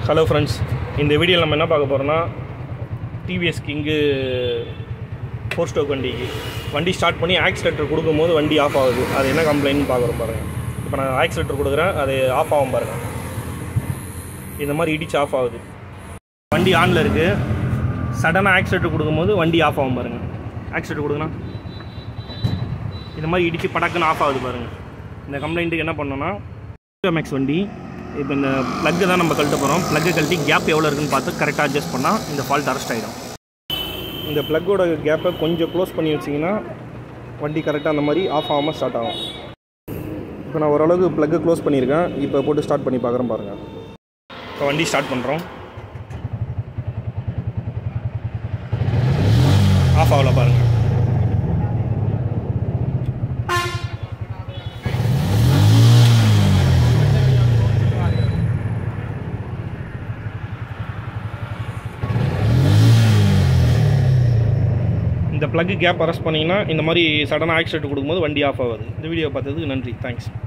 hello friends இந்த வீடியோவில் நம்ம என்ன பார்க்க போகிறோம்னா டிவிஎஸ் கிங்கு ஃபோர் ஸ்டோக் வண்டிக்கு வண்டி ஸ்டார்ட் பண்ணி ஆக்சிலேட்டர் கொடுக்கும்போது வண்டி ஆஃப் ஆகுது அது என்ன கம்ப்ளைண்ட்னு பார்க்குறோம் பாருங்கள் இப்போ நான் ஆக்சிலேட்டர் கொடுக்குறேன் அது ஆஃப் ஆகும் பாருங்கள் இந்த மாதிரி இடிச்சு ஆஃப் ஆகுது வண்டி ஆனில் இருக்குது சடனாக ஆக்சிலேட்டர் கொடுக்கும்போது வண்டி ஆஃப் ஆகும் பாருங்கள் ஆக்சிலேட்டர் கொடுக்கணும் இந்த மாதிரி இடிச்சு படக்குன்னு ஆஃப் ஆகுது பாருங்கள் இந்த கம்ப்ளைண்ட்டுக்கு என்ன பண்ணோன்னா மேக்ஸ் வண்டி இப்போ இந்த ப்ளக்கை தான் நம்ம கழட்ட போகிறோம் ப்ளக்கை கழட்டி கேப் எவ்வளோ இருக்குன்னு பார்த்து கரெக்டாக அட்ஜஸ்ட் பண்ணால் இந்த ஃபால்ட் அரெஸ்ட் ஆகிடும் இந்த ப்ளக்கோட கேப்பை கொஞ்சம் க்ளோஸ் பண்ணி வச்சிங்கன்னா வண்டி கரெக்டாக அந்த மாதிரி ஆஃப் ஆகாமல் ஸ்டார்ட் ஆகும் இப்போ நான் ஓரளவுக்கு ப்ளக்கை க்ளோஸ் பண்ணியிருக்கேன் இப்போ போட்டு ஸ்டார்ட் பண்ணி பார்க்குறேன் பாருங்கள் இப்போ வண்டி ஸ்டார்ட் பண்ணுறோம் ஆஃப் ஆகல பாருங்கள் இந்த ப்ளக் கேப் அரெஸ்ட் பண்ணிங்கன்னா இந்த மாதிரி சடனாக ஆக்சிடென்ட் கொடுக்கும்போது வண்டி ஆஃப் ஆகுது இந்த வீடியோ பார்த்ததுக்கு நன்றி தேங்க்ஸ்